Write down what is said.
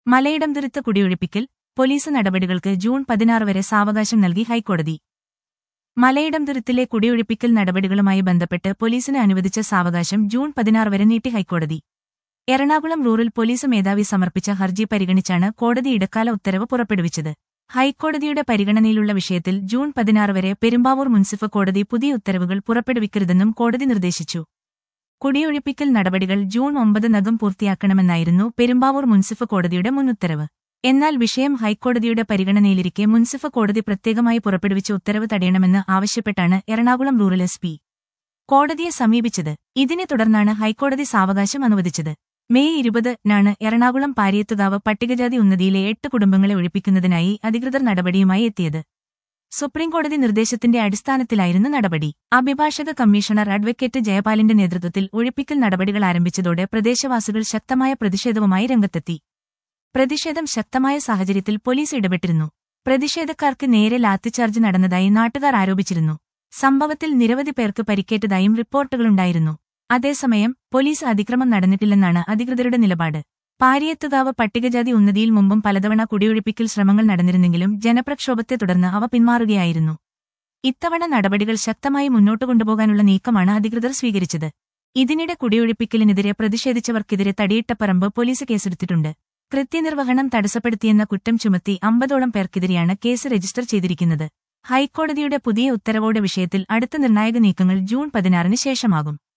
മലയിടംതുരുത്ത് കുടിയൊഴിപ്പിക്കൽ police നടപടികൾക്ക് June പതിനാറ് വരെ സാവകാശം നൽകി ഹൈക്കോടതി മലയിടംതുരുത്തിലെ കുടിയൊഴിപ്പിക്കൽ നടപടികളുമായി ബന്ധപ്പെട്ട് പോലീസിന് അനുവദിച്ച സാവകാശം ജൂൺ പതിനാറ് വരെ നീട്ടി ഹൈക്കോടതി എറണാകുളം റൂറൽ പോലീസ് മേധാവി സമർപ്പിച്ച ഹർജി പരിഗണിച്ചാണ് കോടതി ഇടക്കാല ഉത്തരവ് പുറപ്പെടുവിച്ചത് ഹൈക്കോടതിയുടെ പരിഗണനയിലുള്ള വിഷയത്തിൽ ജൂൺ പതിനാറ് വരെ പെരുമ്പാവൂർ മുനിസിപ്പൽ കോടതി പുതിയ ഉത്തരവുകൾ പുറപ്പെടുവിക്കരുതെന്നും കോടതി നിർദ്ദേശിച്ചു കുടിയൊഴിപ്പിക്കൽ നടപടികൾ ജൂൺ ഒമ്പതിനകം പൂർത്തിയാക്കണമെന്നായിരുന്നു പെരുമ്പാവൂർ മുനിസിപ്പൽ കോടതിയുടെ മുൻ ഉത്തരവ് എന്നാൽ വിഷയം ഹൈക്കോടതിയുടെ പരിഗണനയിലിരിക്കെ മുനിസിപ്പൽ കോടതി പ്രത്യേകമായി പുറപ്പെടുവിച്ച ഉത്തരവ് തടയണമെന്ന് ആവശ്യപ്പെട്ടാണ് എറണാകുളം റൂറൽ എസ് പി കോടതിയെ സമീപിച്ചത് ഇതിനെ തുടർന്നാണ് ഹൈക്കോടതി സാവകാശം അനുവദിച്ചത് മെയ് ഇരുപതിനാണ് എറണാകുളം പാരിയത്തുകാവ് പട്ടികജാതി ഉന്നതിയിലെ എട്ട് കുടുംബങ്ങളെ ഒഴിപ്പിക്കുന്നതിനായി അധികൃതർ നടപടിയുമായി എത്തിയത് സുപ്രീംകോടതി നിർദ്ദേശത്തിന്റെ അടിസ്ഥാനത്തിലായിരുന്നു നടപടി അഭിഭാഷക കമ്മീഷണർ അഡ്വക്കേറ്റ് ജയപാലിന്റെ നേതൃത്വത്തിൽ ഒഴിപ്പിക്കൽ നടപടികൾ ആരംഭിച്ചതോടെ പ്രദേശവാസികൾ ശക്തമായ പ്രതിഷേധവുമായി രംഗത്തെത്തി പ്രതിഷേധം ശക്തമായ സാഹചര്യത്തിൽ പോലീസ് ഇടപെട്ടിരുന്നു പ്രതിഷേധക്കാർക്ക് നേരെ ലാത്തിച്ചാർജ് നടന്നതായി നാട്ടുകാർ ആരോപിച്ചിരുന്നു സംഭവത്തിൽ നിരവധി പേർക്ക് പരിക്കേറ്റതായും റിപ്പോർട്ടുകളുണ്ടായിരുന്നു അതേസമയം പോലീസ് അതിക്രമം നടന്നിട്ടില്ലെന്നാണ് അധികൃതരുടെ നിലപാട് പാരിയത്തുകാവ് പട്ടികജാതി ഉന്നതിയിൽ മുമ്പും പലതവണ കുടിയൊഴിപ്പിക്കൽ ശ്രമങ്ങൾ നടന്നിരുന്നെങ്കിലും ജനപ്രക്ഷോഭത്തെ തുടർന്ന് അവ പിന്മാറുകയായിരുന്നു ഇത്തവണ നടപടികൾ ശക്തമായി മുന്നോട്ടു കൊണ്ടുപോകാനുള്ള നീക്കമാണ് അധികൃതർ സ്വീകരിച്ചത് ഇതിനിടെ കുടിയൊഴിപ്പിക്കലിനെതിരെ പ്രതിഷേധിച്ചവർക്കെതിരെ തടിയിട്ടപ്പറമ്പ് പോലീസ് കേസെടുത്തിട്ടുണ്ട് കൃത്യനിർവഹണം തടസ്സപ്പെടുത്തിയെന്ന കുറ്റം ചുമത്തി അമ്പതോളം പേർക്കെതിരെയാണ് കേസ് രജിസ്റ്റർ ചെയ്തിരിക്കുന്നത് ഹൈക്കോടതിയുടെ പുതിയ ഉത്തരവോടെ വിഷയത്തിൽ അടുത്ത നിർണായക നീക്കങ്ങൾ ജൂൺ പതിനാറിന് ശേഷമാകും